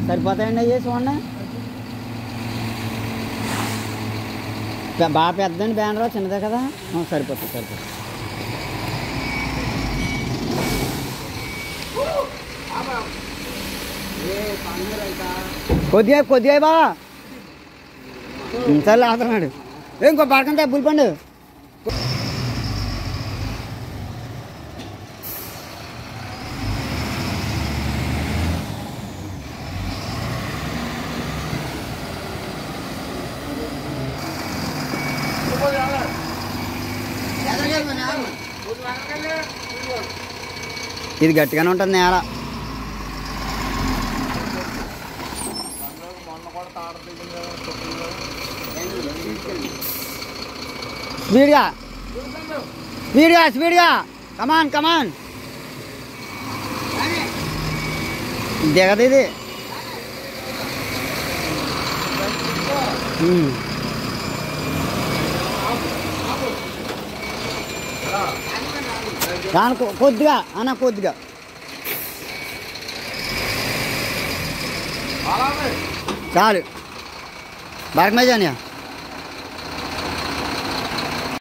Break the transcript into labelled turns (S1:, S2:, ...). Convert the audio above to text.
S1: సరిపోతాయండి అయ్యి చూడండి పె- బాగా పెద్దండి బ్యానర్ చిన్నదే కదా ఆ, సరిపోతుంది సరిపోతుంది కొద్దిగా కొద్దిగా బావా సరే ఆడుతున్నాడు ఏ, ఇంకో పడకంటే పులిపండు ఇది గట్టిగానే ఉంటుంది నేల స్పీడ్గా స్పీడ్గా స్పీడ్గా కమాన్ కమాన్ దిగదు ఇది ఉమ్. దాని కొ- కొద్దిగా అన్న కొద్దిగా చాలు బాగా మజానియా